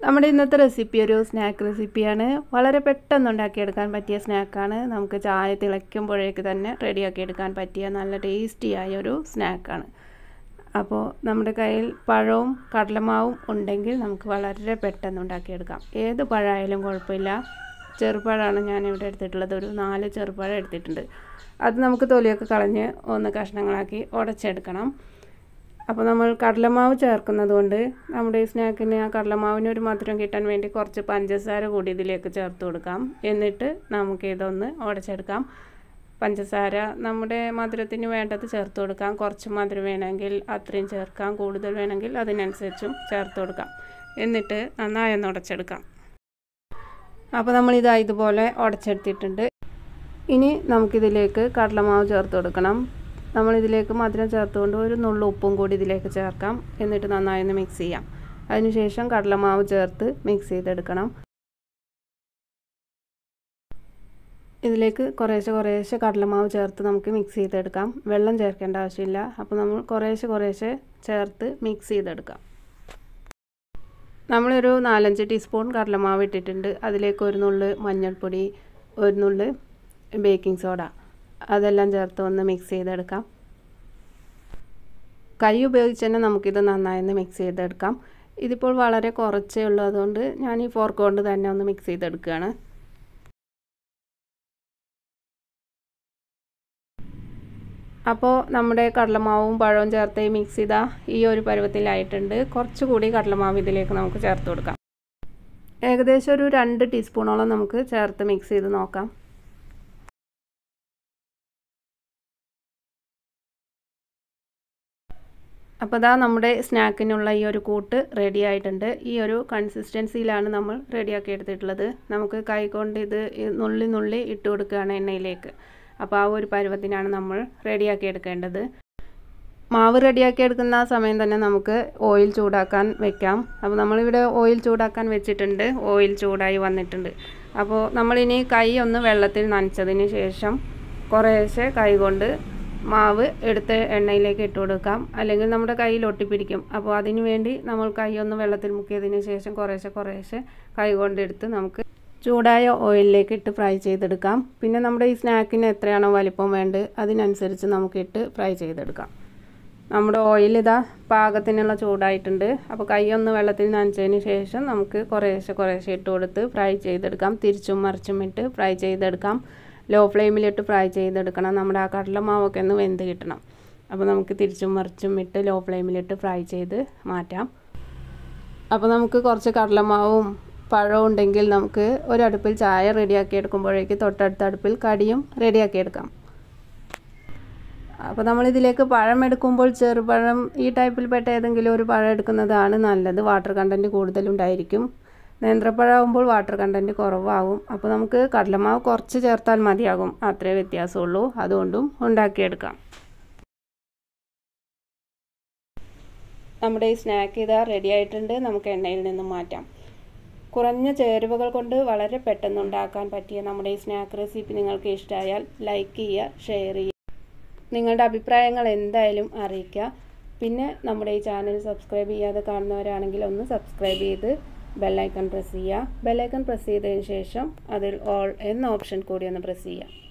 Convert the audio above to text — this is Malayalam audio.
നമ്മുടെ ഇന്നത്തെ റെസിപ്പി ഒരു സ്നാക്ക് റെസിപ്പിയാണ് വളരെ പെട്ടെന്ന് ഉണ്ടാക്കിയെടുക്കാൻ പറ്റിയ സ്നാക്കാണ് നമുക്ക് ചായ തിളയ്ക്കുമ്പോഴേക്ക് തന്നെ റെഡിയാക്കി എടുക്കാൻ പറ്റിയ നല്ല ടേസ്റ്റിയായ ഒരു സ്നാക്കാണ് അപ്പോൾ നമ്മുടെ കയ്യിൽ പഴവും കടലമാവും ഉണ്ടെങ്കിൽ നമുക്ക് വളരെ പെട്ടെന്ന് ഉണ്ടാക്കിയെടുക്കാം ഏത് പഴമായാലും കുഴപ്പമില്ല ചെറുപഴമാണ് ഞാൻ ഇവിടെ എടുത്തിട്ടുള്ളത് ഒരു നാല് ചെറുപഴം എടുത്തിട്ടുണ്ട് അത് നമുക്ക് തൊലിയൊക്കെ കളഞ്ഞ് ഒന്ന് കഷ്ണങ്ങളാക്കി ഉടച്ചെടുക്കണം അപ്പോൾ നമ്മൾ കടലമാവ് ചേർക്കുന്നത് കൊണ്ട് നമ്മുടെ ഈ സ്നാക്കിന് ആ കടലമാവിന് ഒരു മധുരം കിട്ടാൻ വേണ്ടി കുറച്ച് പഞ്ചസാര കൂടി ഇതിലേക്ക് ചേർത്ത് കൊടുക്കാം എന്നിട്ട് നമുക്ക് ഇതൊന്ന് ഉടച്ചെടുക്കാം പഞ്ചസാര നമ്മുടെ മധുരത്തിന് വേണ്ടത് ചേർത്ത് കൊടുക്കാം കുറച്ച് മധുരം വേണമെങ്കിൽ അത്രയും ചേർക്കാം കൂടുതൽ വേണമെങ്കിൽ അതിനനുസരിച്ചും ചേർത്ത് കൊടുക്കാം എന്നിട്ട് നന്നായി ഒന്ന് ഉടച്ചെടുക്കാം അപ്പോൾ നമ്മളിതാ ഇതുപോലെ ഉടച്ചെടുത്തിട്ടുണ്ട് ഇനി നമുക്കിതിലേക്ക് കടലമാവ് ചേർത്ത് കൊടുക്കണം നമ്മളിതിലേക്ക് മധുരം ചേർത്തുകൊണ്ട് ഒരു നുള്ളു ഉപ്പും കൂടി ഇതിലേക്ക് ചേർക്കാം എന്നിട്ട് നന്നായി ഒന്ന് മിക്സ് ചെയ്യാം അതിനുശേഷം കടലമാവ് ചേർത്ത് മിക്സ് ചെയ്തെടുക്കണം ഇതിലേക്ക് കുറേശ്ശെ കുറേശ്ശെ കടലമാവ് ചേർത്ത് നമുക്ക് മിക്സ് ചെയ്തെടുക്കാം വെള്ളം ചേർക്കേണ്ട ആവശ്യമില്ല അപ്പോൾ നമ്മൾ കുറേശ്ശെ കുറേശ്ശെ ചേർത്ത് മിക്സ് ചെയ്തെടുക്കാം നമ്മളൊരു നാലഞ്ച് ടീസ്പൂൺ കടലമാവ് ഇട്ടിട്ടുണ്ട് അതിലേക്ക് ഒരു നുള്ള് മഞ്ഞൾപ്പൊടി ഒരു നുള്ള് ബേക്കിംഗ് സോഡ അതെല്ലാം ചേർത്ത് ഒന്ന് മിക്സ് ചെയ്തെടുക്കാം കൈ ഉപയോഗിച്ച് തന്നെ നമുക്കിത് നന്നായി ഒന്ന് മിക്സ് ചെയ്തെടുക്കാം ഇതിപ്പോൾ വളരെ കുറച്ചേ ഉള്ളൂ അതുകൊണ്ട് ഞാൻ ഈ ഫോർക്ക് കൊണ്ട് തന്നെ ഒന്ന് മിക്സ് ചെയ്തെടുക്കുകയാണ് അപ്പോൾ നമ്മുടെ കടലമാവും പഴവും ചേർത്ത് മിക്സ് ചെയ്ത ഈ ഒരു പരുവത്തിലായിട്ടുണ്ട് കുറച്ചുകൂടി കടലമാവ് ഇതിലേക്ക് നമുക്ക് ചേർത്ത് കൊടുക്കാം ഏകദേശം ഒരു രണ്ട് ടീസ്പൂണോളം നമുക്ക് ചേർത്ത് മിക്സ് ചെയ്ത് നോക്കാം അപ്പോൾ ഇതാ നമ്മുടെ സ്നാക്കിനുള്ള ഈ ഒരു കൂട്ട് റെഡി ആയിട്ടുണ്ട് ഈ ഒരു കൺസിസ്റ്റൻസിയിലാണ് നമ്മൾ റെഡിയാക്കി എടുത്തിട്ടുള്ളത് നമുക്ക് കൈകൊണ്ട് ഇത് നുള്ളി നുള്ളി ഇട്ട് കൊടുക്കുകയാണ് എണ്ണയിലേക്ക് അപ്പോൾ ആ ഒരു പരുവത്തിനാണ് നമ്മൾ റെഡിയാക്കി എടുക്കേണ്ടത് മാവ് റെഡിയാക്കി എടുക്കുന്ന സമയം തന്നെ നമുക്ക് ഓയിൽ ചൂടാക്കാൻ വെക്കാം അപ്പോൾ നമ്മളിവിടെ ഓയിൽ ചൂടാക്കാൻ വെച്ചിട്ടുണ്ട് ഓയിൽ ചൂടായി വന്നിട്ടുണ്ട് അപ്പോൾ നമ്മളിനി കൈ ഒന്ന് വെള്ളത്തിൽ നനച്ചതിന് ശേഷം കുറേശ്ശെ കൈ കൊണ്ട് മാവ് എടുത്ത് എണ്ണയിലേക്ക് ഇട്ട് കൊടുക്കാം അല്ലെങ്കിൽ നമ്മുടെ കയ്യിൽ ഒട്ടിപ്പിടിക്കും അപ്പോൾ അതിനു വേണ്ടി നമ്മൾ കൈ ഒന്ന് വെള്ളത്തിൽ മുക്കിയതിന് ശേഷം കുറേശ്ശെ കുറേശ്ശെ കൈ കൊണ്ടെടുത്ത് നമുക്ക് ചൂടായ ഓയിലിലേക്ക് ഇട്ട് ഫ്രൈ ചെയ്തെടുക്കാം പിന്നെ നമ്മുടെ ഈ സ്നാക്കിന് എത്രയാണോ വലിപ്പം വേണ്ടത് അതിനനുസരിച്ച് നമുക്കിട്ട് ഫ്രൈ ചെയ്തെടുക്കാം നമ്മുടെ ഓയിൽ ഇതാ പാകത്തിനുള്ള ചൂടായിട്ടുണ്ട് അപ്പോൾ കൈ ഒന്ന് വെള്ളത്തിൽ നനച്ചതിന് ശേഷം നമുക്ക് കുറേശ്ശെ കുറേശ്ശെ ഇട്ട് കൊടുത്ത് ഫ്രൈ ചെയ്തെടുക്കാം തിരിച്ചും മറിച്ചും ഇട്ട് ഫ്രൈ ചെയ്തെടുക്കാം ലോ ഫ്ലെയിമിലിട്ട് ഫ്രൈ ചെയ്തെടുക്കണം നമ്മുടെ ആ കടലമാവൊക്കെ ഒന്ന് വെന്ത് കിട്ടണം അപ്പോൾ നമുക്ക് തിരിച്ചും മറിച്ചും ഇട്ട് ലോ ഫ്ലെയിമിലിട്ട് ഫ്രൈ ചെയ്ത് മാറ്റാം അപ്പോൾ നമുക്ക് കുറച്ച് കടലമാവും പഴവും ഉണ്ടെങ്കിൽ നമുക്ക് ഒരടുപ്പിൽ ചായ റെഡിയാക്കി എടുക്കുമ്പോഴേക്ക് തൊട്ടടുത്ത അടുപ്പിൽ കടിയും റെഡിയാക്കി എടുക്കാം അപ്പോൾ നമ്മളിതിലേക്ക് പഴം എടുക്കുമ്പോൾ ചെറുപഴം ഈ ടൈപ്പിൽപ്പെട്ട ഏതെങ്കിലും ഒരു പഴം എടുക്കുന്നതാണ് നല്ലത് വാട്ടർ കണ്ടൻറ്റ് കൂടുതലുണ്ടായിരിക്കും നേന്ത്രപ്പഴമാകുമ്പോൾ വാട്ടർ കണ്ടൻറ്റ് കുറവാകും അപ്പോൾ നമുക്ക് കടലമാവ് കുറച്ച് ചേർത്താൽ മതിയാകും അത്രേ വ്യത്യാസമുള്ളൂ അതുകൊണ്ടും ഉണ്ടാക്കിയെടുക്കാം നമ്മുടെ ഈ സ്നാക്ക് ഇതാ റെഡി ആയിട്ടുണ്ട് നമുക്ക് എണ്ണയിൽ നിന്നും മാറ്റാം കുറഞ്ഞ ചേരുവകൾ കൊണ്ട് വളരെ പെട്ടെന്ന് ഉണ്ടാക്കാൻ പറ്റിയ നമ്മുടെ ഈ സ്നാക്ക് റെസിപ്പി നിങ്ങൾക്ക് ഇഷ്ടമായാൽ ലൈക്ക് ചെയ്യുക ഷെയർ ചെയ്യുക നിങ്ങളുടെ അഭിപ്രായങ്ങൾ എന്തായാലും അറിയിക്കുക പിന്നെ നമ്മുടെ ഈ ചാനൽ സബ്സ്ക്രൈബ് ചെയ്യാതെ കാണുന്നവരാണെങ്കിൽ ഒന്ന് സബ്സ്ക്രൈബ് ചെയ്ത് ബെല്ലൈക്കൺ പ്രസ് ചെയ്യുക ബെല്ലൈക്കൺ പ്രസ് ചെയ്തതിന് ശേഷം അതിൽ ഓൾ എന്ന ഓപ്ഷൻ കൂടി ഒന്ന് പ്രസ് ചെയ്യുക